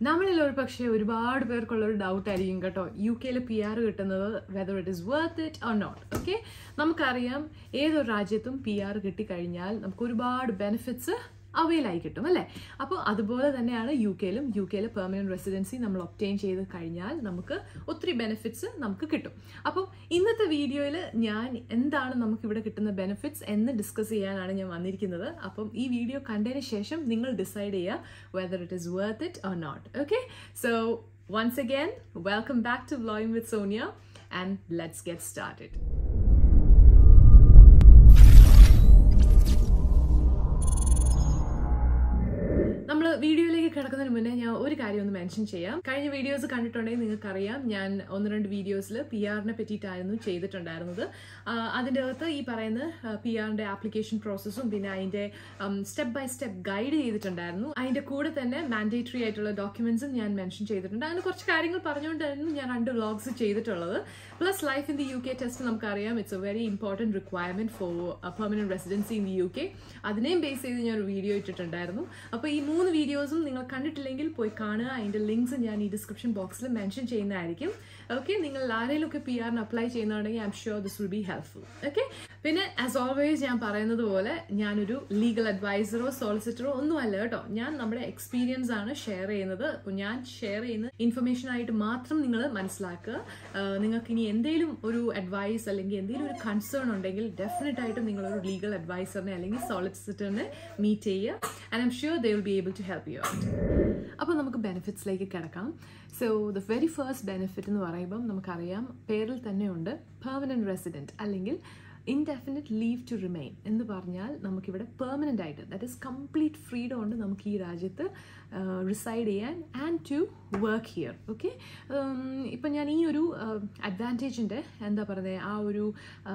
നമ്മളിൽ ഒരു പക്ഷേ ഒരുപാട് പേർക്കുള്ള ഒരു ഡൗട്ട് ആയിരിക്കും കേട്ടോ യു കെയിൽ പി ആർ കിട്ടുന്നത് whether it is worth it or not okay നമുക്കറിയാം ഏതൊരു രാജ്യത്തും പി ആർ കിട്ടിക്കഴിഞ്ഞാൽ നമുക്ക് ഒരുപാട് ബെനിഫിറ്റ്സ് അവൈലായി കിട്ടും അല്ലേ അപ്പോൾ അതുപോലെ തന്നെയാണ് യു കെയിലും യു കെയിലെ പെർമനന്റ് റെസിഡൻസി നമ്മൾ ഒപ്റ്റെയിൻ ചെയ്ത് കഴിഞ്ഞാൽ നമുക്ക് ഒത്തിരി ബെനിഫിറ്റ്സ് നമുക്ക് കിട്ടും അപ്പോൾ ഇന്നത്തെ വീഡിയോയിൽ ഞാൻ എന്താണ് നമുക്ക് ഇവിടെ കിട്ടുന്ന ബെനിഫിറ്റ്സ് എന്ന് ഡിസ്കസ് ചെയ്യാനാണ് ഞാൻ വന്നിരിക്കുന്നത് അപ്പം ഈ വീഡിയോ കണ്ടതിന് ശേഷം നിങ്ങൾ ഡിസൈഡ് ചെയ്യുക whether it is worth it or not okay so once again welcome back to വ്ലോയിങ് with Sonia and let's get started നമ്മൾ വീഡിയോയിലേക്ക് കിടക്കുന്നതിന് മുന്നേ ഞാൻ ഒരു കാര്യം ഒന്ന് മെൻഷൻ ചെയ്യാം കഴിഞ്ഞ വീഡിയോസ് കണ്ടിട്ടുണ്ടെങ്കിൽ നിങ്ങൾക്കറിയാം ഞാൻ ഒന്ന് രണ്ട് വീഡിയോസിൽ പി ആറിനെ പറ്റിയിട്ടായിരുന്നു ചെയ്തിട്ടുണ്ടായിരുന്നത് ആഹ് അതിൻ്റെ അകത്ത് ഈ പറയുന്ന പി ആറിൻ്റെ ആപ്ലിക്കേഷൻ പ്രോസസ്സും പിന്നെ അതിൻ്റെ സ്റ്റെപ്പ് ബൈ സ്റ്റെപ്പ് ഗൈഡ് ചെയ്തിട്ടുണ്ടായിരുന്നു അതിൻ്റെ കൂടെ തന്നെ മാൻഡേറ്ററി ആയിട്ടുള്ള ഡോക്യുമെന്റ്സും ഞാൻ മെൻഷൻ ചെയ്തിട്ടുണ്ട് അങ്ങനെ കുറച്ച് കാര്യങ്ങൾ പറഞ്ഞുകൊണ്ടായിരുന്നു ഞാൻ രണ്ട് വ്ളോഗ്സ് ചെയ്തിട്ടുള്ളത് plus life in the U K test നമുക്കറിയാം it's a very important requirement for permanent residency in the U K അതിനെയും ബേസ് ചെയ്ത് ഞാൻ ഒരു വീഡിയോ ഇട്ടിട്ടുണ്ടായിരുന്നു അപ്പോൾ ഈ മൂന്ന് വീഡിയോസും നിങ്ങൾ കണ്ടിട്ടില്ലെങ്കിൽ പോയി കാണുക അതിൻ്റെ ലിങ്ക്സ് ഞാൻ ഈ ഡിസ്ക്രിപ്ഷൻ ബോക്സിൽ മെൻഷൻ ചെയ്യുന്നതായിരിക്കും ഓക്കെ നിങ്ങൾ ആരെങ്കിലും ഒക്കെ പി ആറിന് അപ്ലൈ ചെയ്യുന്നുണ്ടെങ്കിൽ I'm sure this will be helpful okay പിന്നെ ആസ് ഓൾവേസ് ഞാൻ പറയുന്നത് പോലെ ഞാനൊരു ലീഗൽ അഡ്വൈസറോ സോളിസിറ്ററോ ഒന്നുമല്ല കേട്ടോ ഞാൻ നമ്മുടെ എക്സ്പീരിയൻസ് ആണ് ഷെയർ ചെയ്യുന്നത് അപ്പോൾ ഞാൻ ഷെയർ ചെയ്യുന്ന ഇൻഫർമേഷൻ ആയിട്ട് മാത്രം നിങ്ങൾ മനസ്സിലാക്കുക ആഹ് നിങ്ങൾക്ക് ഇനി എന്തെങ്കിലും ഒരു അഡ്വൈസ് അല്ലെങ്കിൽ എന്തെങ്കിലും ഒരു കൺസേൺ ഉണ്ടെങ്കിൽ ഡെഫിനറ്റ് ആയിട്ടും നിങ്ങളൊരു ലീഗൽ അഡ്വൈസറിനെ അല്ലെങ്കിൽ സോളിസിറ്ററിനെ മീറ്റ് ചെയ്യുക and I'm sure they will be able to help you out അപ്പോൾ നമുക്ക് ബെനിഫിറ്റ്സിലേക്ക് കിടക്കാം so the very first benefit എന്ന് പറയുമ്പം നമുക്കറിയാം പേരിൽ തന്നെയുണ്ട് പെർമനൻറ്റ് റെസിഡൻറ്റ് അല്ലെങ്കിൽ ഇൻഡെഫിനിറ്റ് ലീവ് ടു റിമെയിൻ എന്ന് പറഞ്ഞാൽ നമുക്കിവിടെ പെർമനൻ്റ് ആയിട്ട് ദാറ്റ് ഈസ് കംപ്ലീറ്റ് ഫ്രീഡം ഉണ്ട് നമുക്ക് ഈ രാജ്യത്ത് റിസൈഡ് ചെയ്യാൻ and to work here okay ഇപ്പം ഞാൻ ഈ ഒരു അഡ്വാൻറ്റേജിൻ്റെ എന്താ പറയുന്നത് ആ ഒരു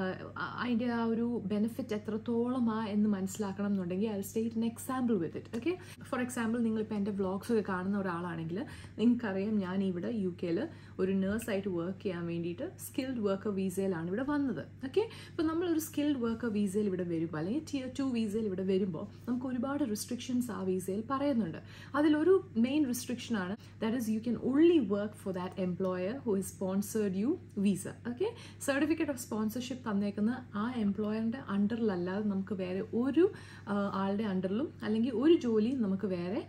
അതിൻ്റെ ആ ഒരു ബെനിഫിറ്റ് എത്രത്തോളമാ എന്ന് മനസ്സിലാക്കണം എന്നുണ്ടെങ്കിൽ I state an example with it okay for example നിങ്ങളിപ്പോൾ എൻ്റെ വ്ളോഗ്സ് ഒക്കെ കാണുന്ന ഒരാളാണെങ്കിൽ നിങ്ങൾക്കറിയാം ഞാൻ ഇവിടെ യു കെയിൽ ഒരു നേഴ്സായിട്ട് വർക്ക് ചെയ്യാൻ വേണ്ടിയിട്ട് സ്കിൽഡ് വർക്കർ വീസയിലാണ് ഇവിടെ വന്നത് ഓക്കെ ഇപ്പോൾ നമ്മളൊരു സ്കിൽഡ് വർക്കർ വീസയിൽ ഇവിടെ വരുമ്പോൾ അല്ലെങ്കിൽ ടിയർ ടു വീസയിൽ ഇവിടെ വരുമ്പോൾ നമുക്ക് ഒരുപാട് റിസ്ട്രിക്ഷൻസ് ആ വീസയിൽ പറയുന്നുണ്ട് അതിലൊരു മെയിൻ റിസ്ട്രിക്ഷനാണ് that is you can only work for that employer who is sponsored you visa okay certificate of sponsorship തന്നേക്കുന്ന ആ എംപ്ലോയറിൻ്റെ അണ്ടറിലല്ലാതെ നമുക്ക് വേറെ ഒരു ആളുടെ അണ്ടറിലും അല്ലെങ്കിൽ ഒരു ജോലിയും നമുക്ക് വേറെ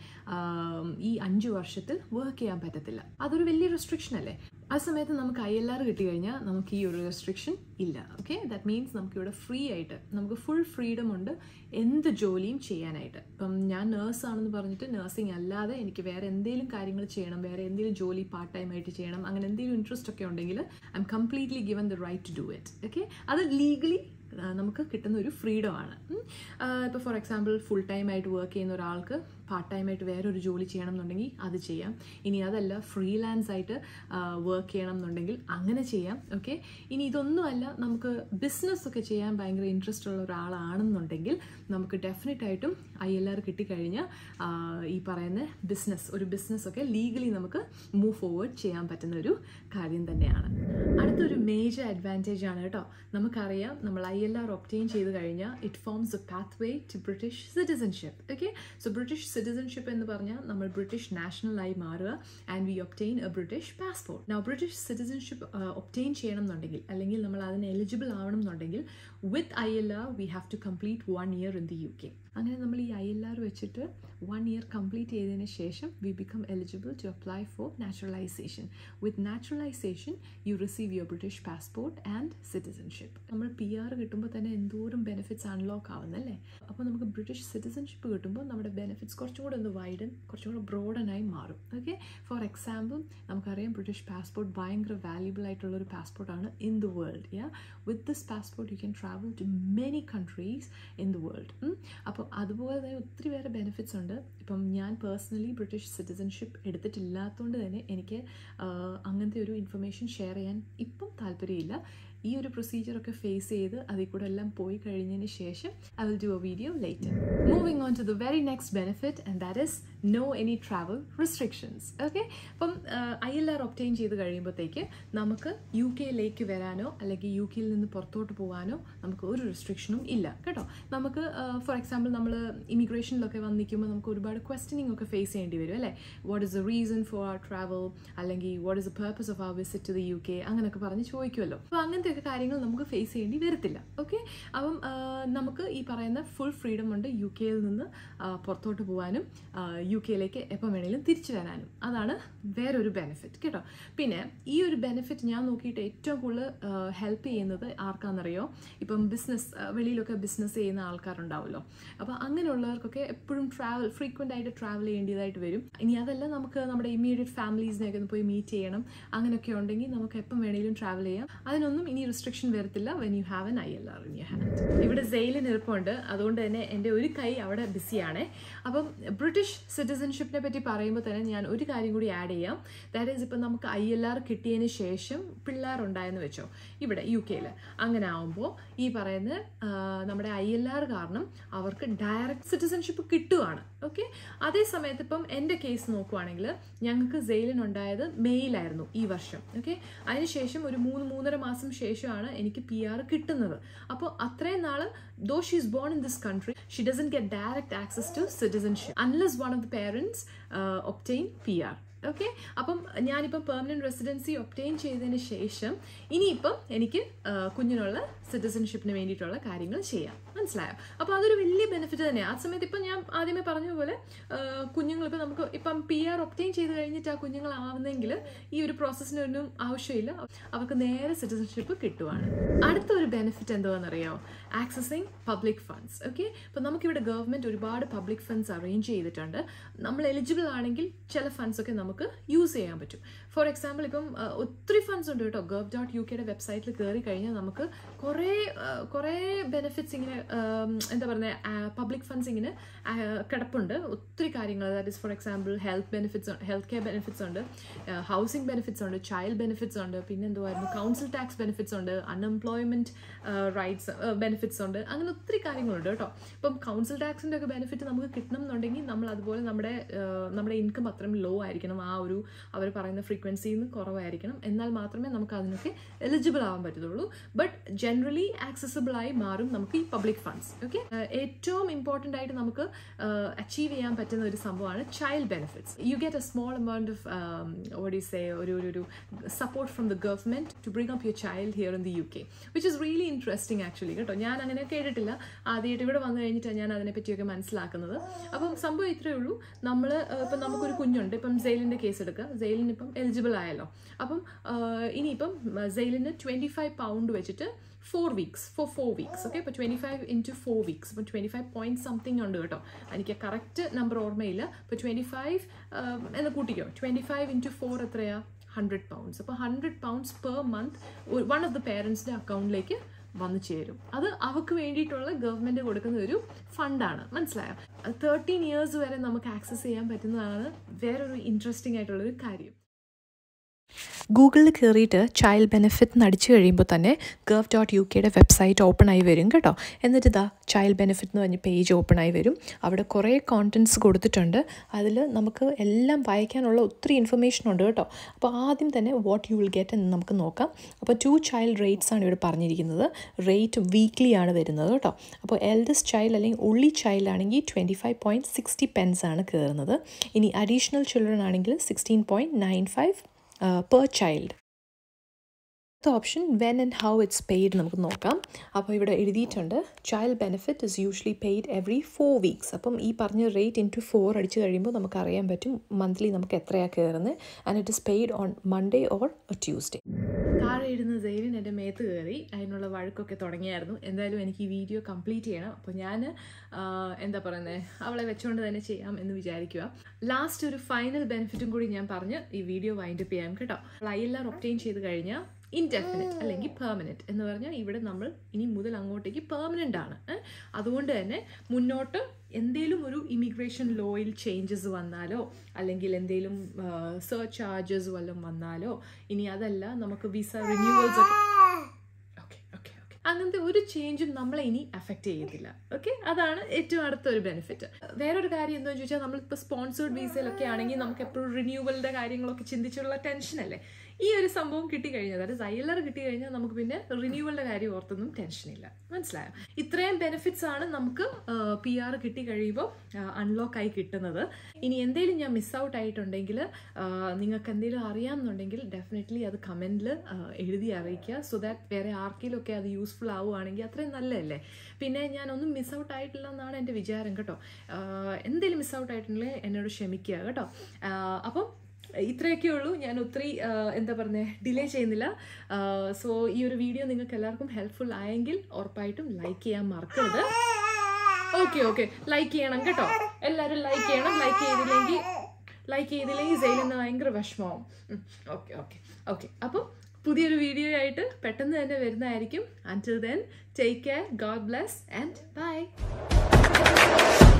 ഈ അഞ്ച് വർഷത്തിൽ വർക്ക് ചെയ്യാൻ പറ്റത്തില്ല അതൊരു വലിയ റെസ്ട്രിക്ഷൻ അല്ലേ ആ സമയത്ത് നമുക്ക് ഐ എൽ ആർ കിട്ടി കഴിഞ്ഞാൽ നമുക്ക് ഈ ഒരു റെസ്ട്രിക്ഷൻ ഇല്ല ഓക്കെ ദാറ്റ് മീൻസ് നമുക്കിവിടെ ഫ്രീ ആയിട്ട് നമുക്ക് ഫുൾ ഫ്രീഡം ഉണ്ട് എന്ത് ജോലിയും ചെയ്യാനായിട്ട് ഇപ്പം ഞാൻ നേഴ്സാണെന്ന് പറഞ്ഞിട്ട് നേഴ്സിംഗ് അല്ലാതെ എനിക്ക് വേറെ എന്തെങ്കിലും കാര്യങ്ങൾ ചെയ്യണം വേറെ എന്തെങ്കിലും ജോലി പാർട്ട് ടൈം ആയിട്ട് ചെയ്യണം അങ്ങനെ എന്തെങ്കിലും ഇൻട്രസ്റ്റ് ഒക്കെ ഉണ്ടെങ്കിൽ I'm completely given the right to do it okay അത് ലീഗലി നമുക്ക് കിട്ടുന്ന ഒരു ഫ്രീഡം ആണ് ഇപ്പോൾ ഫോർ എക്സാമ്പിൾ ഫുൾ ടൈം ആയിട്ട് വർക്ക് ചെയ്യുന്ന ഒരാൾക്ക് പാർട്ട് ടൈം ആയിട്ട് വേറൊരു ജോലി ചെയ്യണം എന്നുണ്ടെങ്കിൽ അത് ചെയ്യാം ഇനി അതല്ല ഫ്രീലാൻസ് ആയിട്ട് വർക്ക് ചെയ്യണം എന്നുണ്ടെങ്കിൽ അങ്ങനെ ചെയ്യാം ഓക്കെ ഇനി ഇതൊന്നുമല്ല നമുക്ക് ബിസിനസ് ഒക്കെ ചെയ്യാൻ ഭയങ്കര ഇൻട്രസ്റ്റ് ഉള്ള ഒരാളാണെന്നുണ്ടെങ്കിൽ നമുക്ക് ഡെഫിനറ്റ് ആയിട്ടും ഐ എൽ ആർ കിട്ടിക്കഴിഞ്ഞാൽ ഈ പറയുന്ന ബിസിനസ് ഒരു ബിസിനസ് ഒക്കെ ലീഗലി നമുക്ക് മൂവ് ഫോർവേഡ് ചെയ്യാൻ പറ്റുന്ന ഒരു കാര്യം തന്നെയാണ് അടുത്തൊരു മേജർ അഡ്വാൻറ്റേജ് ആണ് കേട്ടോ നമുക്കറിയാം നമ്മൾ ഐ എൽ ആർ ഒപ്റ്റെയിൻ ചെയ്ത് കഴിഞ്ഞാൽ it forms a pathway to British citizenship okay so British citizenship എന്ന് പറഞ്ഞാൽ നമ്മൾ ബ്രിട്ടീഷ് നാഷണലായി മാറുക and we obtain a British passport now British citizenship obtain ചെയ്യണം എന്നുണ്ടെങ്കിൽ അല്ലെങ്കിൽ നമ്മൾ അതിന് എലിജിബിൾ ആവണം എന്നുണ്ടെങ്കിൽ with I L R we have to complete one year in the U K അങ്ങനെ നമ്മൾ ഈ ഐ എൽ ആർ വെച്ചിട്ട് വൺ ഇയർ കംപ്ലീറ്റ് ചെയ്തതിന് ശേഷം we become eligible to apply for naturalisation with naturalisation you receive your British passport and citizenship നമ്മൾ P R കിട്ടുമ്പോൾ തന്നെ എന്തോരം ബെനിഫിറ്റ്സ് അൺലോക്ക് ആവുന്നല്ലേ അപ്പോൾ നമുക്ക് ബ്രിട്ടീഷ് സിറ്റിസൺഷിപ്പ് കിട്ടുമ്പോൾ നമ്മുടെ ബെനിഫിറ്റ്സ് കുറച്ചും കൂടെ ഒന്ന് വൈഡൻ കുറച്ചും കൂടെ ബ്രോഡനായി മാറും ഓക്കെ ഫോർ എക്സാമ്പിൾ നമുക്കറിയാം ബ്രിട്ടീഷ് പാസ്പോർട്ട് ഭയങ്കര വാല്യുബിൾ ആയിട്ടുള്ള ഒരു പാസ്പോർട്ടാണ് in the world yeah with this passport you can travel to many countries in the world അപ്പോൾ അതുപോലെ തന്നെ ഒത്തിരി വേറെ ബെനിഫിറ്റ്സ് ഉണ്ട് ഇപ്പം ഞാൻ പേഴ്സണലി ബ്രിട്ടീഷ് സിറ്റിസൺഷിപ്പ് എടുത്തിട്ടില്ലാത്തതുകൊണ്ട് തന്നെ എനിക്ക് അങ്ങനത്തെ ഒരു ഇൻഫർമേഷൻ ഷെയർ ചെയ്യാൻ ഇപ്പം താല്പര്യമില്ല ഈ ഒരു പ്രൊസീജിയറൊക്കെ ഫേസ് ചെയ്ത് അതിൽ കൂടെ എല്ലാം പോയി കഴിഞ്ഞതിന് ശേഷം I will do a video later moving on to the very next benefit and that is no any travel restrictions okay അപ്പം ഐ എൽ ആർ ഒപ്റ്റെയിൻ ചെയ്ത് കഴിയുമ്പോഴത്തേക്ക് നമുക്ക് യു കെയിലേക്ക് വരാനോ അല്ലെങ്കിൽ യു കെയിൽ നിന്ന് പുറത്തോട്ട് പോകാനോ നമുക്ക് ഒരു റെസ്ട്രിക്ഷനും ഇല്ല കേട്ടോ നമുക്ക് ഫോർ എക്സാമ്പിൾ നമ്മൾ ഇമിഗ്രേഷനിലൊക്കെ വന്ന് നിൽക്കുമ്പോൾ നമുക്ക് ഒരുപാട് ക്വസ്റ്റനിങ് ഒക്കെ ഫേസ് ചെയ്യേണ്ടി വരും അല്ലേ what is the reason for our travel അല്ലെങ്കിൽ what is the purpose of our visit to the U K അങ്ങനെയൊക്കെ പറഞ്ഞ് ചോദിക്കുമല്ലോ അപ്പോൾ അങ്ങനത്തെയൊക്കെ കാര്യങ്ങൾ നമുക്ക് ഫേസ് ചെയ്യേണ്ടി വരത്തില്ല ഓക്കെ അപ്പം ആ, നമുക്ക് ഈ പറയുന്ന ഫുൾ ഫ്രീഡം ഉണ്ട് യു കെയിൽ നിന്ന് ആ, പുറത്തോട്ട് പോകാനും യു കെയിലേക്ക് എപ്പോൾ വേണേലും തിരിച്ചു വരാനും അതാണ് വേറൊരു ബെനിഫിറ്റ് കേട്ടോ പിന്നെ ഈ ഒരു ബെനിഫിറ്റ് ഞാൻ നോക്കിയിട്ട് ഏറ്റവും കൂടുതൽ ഹെൽപ്പ് ചെയ്യുന്നത് ആർക്കാണെന്നറിയോ ഇപ്പം ബിസിനസ് വെളിയിലൊക്കെ ബിസിനസ് ചെയ്യുന്ന ആൾക്കാരുണ്ടാവുമല്ലോ അപ്പോൾ അങ്ങനെയുള്ളവർക്കൊക്കെ എപ്പോഴും ട്രാവൽ ഫ്രീക്വൻ്റ് ആയിട്ട് ട്രാവൽ ചെയ്യേണ്ടതായിട്ട് വരും ഇനി അതല്ല നമുക്ക് നമ്മുടെ ഇമ്മീഡിയറ്റ് ഫാമിലീസിനെയൊക്കെ ഒന്ന് പോയി മീറ്റ് ചെയ്യണം അങ്ങനെയൊക്കെ ഉണ്ടെങ്കിൽ നമുക്ക് എപ്പം വേണേലും ട്രാവൽ ചെയ്യാം അതിനൊന്നും ഇനി റിസ്ട്രിക്ഷൻ വരത്തില്ല when you have an I L R in your hand ഇവിടെ സെയിലിന് എളുപ്പമുണ്ട് അതുകൊണ്ട് തന്നെ എൻ്റെ ഒരു കൈ അവിടെ ബിസിയാണേ അപ്പം ബ്രിട്ടീഷ് സിറ്റിസൺഷിപ്പിനെ പറ്റി പറയുമ്പോൾ തന്നെ ഞാൻ ഒരു കാര്യം കൂടി ആഡ് ചെയ്യാം ദാറ്റ് ഈസ് ഇപ്പം നമുക്ക് ഐ എൽ ആർ കിട്ടിയതിന് ശേഷം പിള്ളേരുണ്ടായെന്ന് വെച്ചോ ഇവിടെ യു കെയിൽ അങ്ങനെ ആവുമ്പോൾ ഈ പറയുന്ന ആ, നമ്മുടെ ഐ എൽ ആർ കാരണം അവർക്ക് ഡയറക്റ്റ് സിറ്റിസൺഷിപ്പ് കിട്ടുവാണ് ഓക്കെ അതേ സമയത്ത് ഇപ്പം എൻ്റെ കേസ് നോക്കുവാണെങ്കിൽ ഞങ്ങൾക്ക് സെയിലിനുണ്ടായത് മെയ്യിലായിരുന്നു ഈ വർഷം ഓക്കെ അതിനുശേഷം ഒരു മൂന്ന് മൂന്നര മാസം ശേഷമാണ് എനിക്ക് പി ആർ കിട്ടുന്നത് അപ്പോൾ അത്രയും നാൾ though she is born in this country she doesn't get direct access to citizenship unless one of the parents obtain P R okay അപ്പം ഞാനിപ്പം പെർമനന്റ് റെസിഡൻസി ഒപ്റ്റെയിൻ ചെയ്തതിന് ശേഷം ഇനിയിപ്പം എനിക്ക് ആ, കുഞ്ഞിനുള്ള സിറ്റിസൺഷിപ്പിന് വേണ്ടിയിട്ടുള്ള കാര്യങ്ങൾ ചെയ്യാം മനസ്സിലായോ അപ്പോൾ അതൊരു വലിയ ബെനിഫിറ്റ് തന്നെയാണ് ആ സമയത്ത് ഇപ്പം ഞാൻ ആദ്യമേ പറഞ്ഞ പോലെ കുഞ്ഞുങ്ങൾ ഇപ്പം നമുക്ക് ഇപ്പം പി ആർ ഒപ്റ്റെയിൻ ചെയ്ത് കഴിഞ്ഞിട്ട് ആ കുഞ്ഞുങ്ങളാവുന്നെങ്കിൽ ഈ ഒരു പ്രോസസ്സിനൊന്നും ആവശ്യമില്ല അവർക്ക് നേരെ സിറ്റിസൺഷിപ്പ് കിട്ടുവാണ് അടുത്ത ഒരു ബെനിഫിറ്റ് എന്താണെന്നറിയോ ആക്സസിങ് പബ്ലിക് ഫണ്ട്സ് ഓക്കെ അപ്പം നമുക്കിവിടെ ഗവൺമെൻറ് ഒരുപാട് പബ്ലിക് ഫണ്ട്സ് അറേഞ്ച് ചെയ്തിട്ടുണ്ട് നമ്മൾ എലിജിബിൾ ആണെങ്കിൽ ചില ഫണ്ട്സ് ഒക്കെ നമുക്ക് യൂസ് ചെയ്യാൻ പറ്റും ഫോർ എക്സാമ്പിൾ ഇപ്പം ആ, ഒത്തിരി ഫണ്ട്സ് ഉണ്ട് കേട്ടോ ഗവ് ഡോട്ട് യു കെയുടെ വെബ്സൈറ്റിൽ കയറി കഴിഞ്ഞാൽ നമുക്ക് കുറേ ആ, കുറേ ബെനിഫിറ്റ്സ് ഇങ്ങനെ ആം, എന്താ പറയുക പബ്ലിക് ഫണ്ട്സ് ഇങ്ങനെ ആ, കിടപ്പുണ്ട് ഒത്തിരി കാര്യങ്ങൾ that is for example health benefits health care benefits ഉണ്ട് ഹൗസിംഗ് ബെനിഫിറ്റ്സ് ഉണ്ട് ചൈൽഡ് ബെനിഫിറ്റ്സ് ഉണ്ട് പിന്നെ എന്തുവായിരുന്നു കൗൺസിൽ ടാക്സ് ബെനിഫിറ്റ്സ് ഉണ്ട് അൺഎംപ്ലോയ്മെന്റ് റൈറ്റ്സ് ബെനിഫിറ്റ്സ് ഉണ്ട് അങ്ങനെ ഒത്തിരി കാര്യങ്ങളുണ്ട് കേട്ടോ ഇപ്പം കൗൺസിൽ ടാക്സിൻ്റെ ഒക്കെ ബെനിഫിറ്റ് നമുക്ക് കിട്ടണം എന്നുണ്ടെങ്കിൽ നമ്മൾ അതുപോലെ നമ്മുടെ ആ, നമ്മുടെ ഇൻകം അത്രയും ലോ ആയിരിക്കണം ആ ഒരു അവർ പറയുന്ന ഫ്രീക്വൻസിയിൽ നിന്ന് കുറവായിരിക്കണം എന്നാൽ മാത്രമേ നമുക്ക് അതിനൊക്കെ എലിജിബിൾ ആവാൻ പറ്റത്തുള്ളൂ ബട്ട് ജനറലി ആക്സസിബിൾ ആയി മാറും നമുക്ക് ഈ പബ്ലിക് ഫണ്ട്സ് ഓക്കെ ഏറ്റവും ഇമ്പോർട്ടൻ്റ് ആയിട്ട് നമുക്ക് അച്ചീവ് ചെയ്യാൻ പറ്റുന്ന ഒരു സംഭവമാണ് child benefits you get a small amount of what say ഒരു ഒരു ഒരു support from the government to bring up your child here in the U K which is really interesting actually കേട്ടോ ഞാൻ അങ്ങനെ കേട്ടിട്ടില്ല ആദ്യമായിട്ട് ഇവിടെ വന്നു കഴിഞ്ഞിട്ടാണ് ഞാൻ അതിനെ പറ്റിയൊക്കെ മനസ്സിലാക്കുന്നത് അപ്പം സംഭവം ഇത്രയേ ഉള്ളൂ നമ്മൾ ഇപ്പം നമുക്കൊരു കുഞ്ഞുണ്ട് ഇപ്പം സെയിലിൻ്റെ കേസ് എടുക്കുക സെയിലിന് ഇപ്പം എലിജിബിൾ ആയല്ലോ അപ്പം ആ, ഇനിയിപ്പം സെയിലിന് ട്വൻറ്റി ഫൈവ് പൗണ്ട് വെച്ചിട്ട് four weeks four four weeks okay ഇപ്പോൾ twenty five into four weeks ഇപ്പം ട്വൻറ്റി ഫൈവ് പോയിൻറ്റ് സംതിങ് ഉണ്ട് കേട്ടോ എനിക്ക് കറക്റ്റ് നമ്പർ ഓർമ്മയില്ല ഇപ്പോൾ ട്വൻറ്റി ഫൈവ് എന്ന് കൂട്ടിക്കോ ട്വൻറ്റി ഫൈവ് ഇൻറ്റു ഫോർ എത്രയാ ഹൺഡ്രഡ് പൗണ്ട്സ് അപ്പോൾ hundred pounds per month one of the പേരൻസിൻ്റെ അക്കൗണ്ടിലേക്ക് വന്നു ചേരും അത് അവർക്ക് വേണ്ടിയിട്ടുള്ള ഗവൺമെൻറ് കൊടുക്കുന്ന ഒരു ഫണ്ടാണ് മനസ്സിലായോ തേർട്ടീൻ ഇയേഴ്സ് വരെ നമുക്ക് ആക്സസ് ചെയ്യാൻ പറ്റുന്നതാണ് വേറൊരു ഇൻട്രസ്റ്റിംഗ് ആയിട്ടുള്ളൊരു കാര്യം ഗൂഗിളിൽ കയറിയിട്ട് ചൈൽഡ് ബെനിഫിറ്റ് എന്ന് അടിച്ചു കഴിയുമ്പോൾ തന്നെ ഗവ് ഡോട്ട് യു കെയുടെ വെബ്സൈറ്റ് ഓപ്പൺ ആയി വരും കേട്ടോ എന്നിട്ട് ഇതാ ചൈൽഡ് ബെനിഫിറ്റ് എന്ന് പറഞ്ഞ പേജ് ഓപ്പൺ ആയി വരും അവിടെ കുറേ കോണ്ടൻറ്റ്സ് കൊടുത്തിട്ടുണ്ട് അതിൽ നമുക്ക് എല്ലാം വായിക്കാനുള്ള ഒത്തിരി ഇൻഫർമേഷൻ ഉണ്ട് കേട്ടോ അപ്പോൾ ആദ്യം തന്നെ വാട്ട് യു വിൽ ഗെറ്റ് എന്ന് നമുക്ക് നോക്കാം അപ്പോൾ ടു ചൈൽഡ് റേറ്റ്സ് ആണ് ഇവിടെ പറഞ്ഞിരിക്കുന്നത് റേറ്റ് വീക്ക്ലി ആണ് വരുന്നത് കേട്ടോ അപ്പോൾ എൽഡസ്റ്റ് ചൈൽഡ് അല്ലെങ്കിൽ ഉള്ളി ചൈൽഡ് ആണെങ്കിൽ twenty five point sixty pence ആണ് കയറുന്നത് ഇനി അഡീഷണൽ ചിൽഡ്രൻ ആണെങ്കിൽ sixteen point nine five per child അടുത്ത option when and how it's paid നമുക്ക് നോക്കാം അപ്പോൾ ഇവിടെ എഴുതിയിട്ടുണ്ട് child benefit is usually paid every four weeks അപ്പം ഈ പറഞ്ഞ റേറ്റ് ഇൻറ്റു ഫോർ അടിച്ച് കഴിയുമ്പോൾ നമുക്ക് അറിയാൻ പറ്റും മന്ത്ലി നമുക്ക് എത്രയാണ് കയറുന്നത് and it is paid on Monday or Tuesday താഴെ ഇടുന്ന സെയിലിൻ എൻ്റെ മേത്ത് കയറി അതിനുള്ള വഴക്കൊക്കെ തുടങ്ങിയായിരുന്നു എന്തായാലും എനിക്ക് ഈ വീഡിയോ കംപ്ലീറ്റ് ചെയ്യണം അപ്പോൾ ഞാൻ എന്താ പറയുന്നത് അവളെ വെച്ചുകൊണ്ട് തന്നെ ചെയ്യാം എന്ന് വിചാരിക്കുക ലാസ്റ്റ് ഒരു ഫൈനൽ ബെനിഫിറ്റും കൂടി ഞാൻ പറഞ്ഞ് ഈ വീഡിയോ വൈൻഡപ്പ് ചെയ്യാം കേട്ടോ ഐ എൽ ആർ ഒപ്റ്റെയിൻ ചെയ്ത് കഴിഞ്ഞാൽ ഇൻഡെഫിനിറ്റ് അല്ലെങ്കിൽ പെർമനൻറ്റ് എന്ന് പറഞ്ഞാൽ ഇവിടെ നമ്മൾ ഇനി മുതൽ അങ്ങോട്ടേക്ക് പെർമനൻ്റ് ആണ് ഏ? അതുകൊണ്ട് തന്നെ മുന്നോട്ട് എന്തേലും ഒരു ഇമിഗ്രേഷൻ ലോയിൽ ചേഞ്ചസ് വന്നാലോ അല്ലെങ്കിൽ എന്തേലും സെർച്ച് ചാർജസ് വല്ലതും വന്നാലോ ഇനി അതല്ല നമുക്ക് വിസ റിന്യൂവൽസ് ഒക്കെ ഓക്കെ ഓക്കെ ഓക്കെ അങ്ങനത്തെ ഒരു ചേഞ്ചും നമ്മളെ ഇനി അഫക്റ്റ് ചെയ്യത്തില്ല ഓക്കെ അതാണ് ഏറ്റവും അടുത്ത ഒരു ബെനിഫിറ്റ് വേറൊരു കാര്യം എന്താണെന്ന് ചോദിച്ചാൽ നമ്മളിപ്പോൾ സ്പോൺസേർഡ് വീസയിലൊക്കെ ആണെങ്കിൽ നമുക്ക് എപ്പോഴും റിന്യൂവലിന്റെ കാര്യങ്ങളൊക്കെ ചിന്തിച്ചുള്ള ടെൻഷൻ അല്ലേ ഈ ഒരു സംഭവം കിട്ടിക്കഴിഞ്ഞാൽ അതായത് സൈലർ കിട്ടിക്കഴിഞ്ഞാൽ നമുക്ക് പിന്നെ റിന്യൂവലിന്റെ കാര്യം ഓർത്തൊന്നും ടെൻഷനില്ല മനസ്സിലായോ ഇത്രയും ബെനിഫിറ്റ്സ് ആണ് നമുക്ക് പി ആർ കിട്ടി കഴിയുമ്പോൾ അൺലോക്ക് ആയി കിട്ടുന്നത് ഇനി എന്തെങ്കിലും ഞാൻ മിസ് ഔട്ട് ആയിട്ടുണ്ടെങ്കിൽ നിങ്ങൾക്ക് എന്തെങ്കിലും അറിയാമെന്നുണ്ടെങ്കിൽ ഡെഫിനറ്റ്ലി അത് കമൻറ്റിൽ എഴുതി അറിയിക്കുക സോ ദാറ്റ് വേറെ ആർക്കെങ്കിലും ഒക്കെ അത് യൂസ്ഫുൾ ആവുകയാണെങ്കിൽ അത്രയും നല്ലതല്ലേ പിന്നെ ഞാനൊന്നും മിസ് ഔട്ട് ആയിട്ടില്ല എന്നാണ് എൻ്റെ വിചാരം കേട്ടോ എന്തെങ്കിലും മിസ് ഔട്ട് ആയിട്ടുണ്ടെങ്കിൽ എന്നോട് ക്ഷമിക്കുക കേട്ടോ അപ്പം ഇത്രയൊക്കെ ഉള്ളൂ ഞാൻ ഒത്തിരി എന്താ പറയുന്നത് ഡിലേ ചെയ്യുന്നില്ല സോ ഈ ഒരു വീഡിയോ നിങ്ങൾക്ക് എല്ലാവർക്കും ഹെൽപ്ഫുൾ ആയെങ്കിൽ ഉറപ്പായിട്ടും ലൈക്ക് ചെയ്യാൻ മറക്കരുത് ഓക്കെ ഓക്കെ ലൈക്ക് ചെയ്യണം കേട്ടോ എല്ലാവരും ലൈക്ക് ചെയ്യണം ലൈക്ക് ചെയ്തില്ലെങ്കിൽ ലൈക്ക് ചെയ്തില്ലെങ്കിൽ സെയിലെന്ന് ഭയങ്കര വിഷമമാവും ഓക്കെ ഓക്കെ ഓക്കെ അപ്പം പുതിയൊരു വീഡിയോ ആയിട്ട് പെട്ടെന്ന് തന്നെ വരുന്നതായിരിക്കും until then take care God bless and by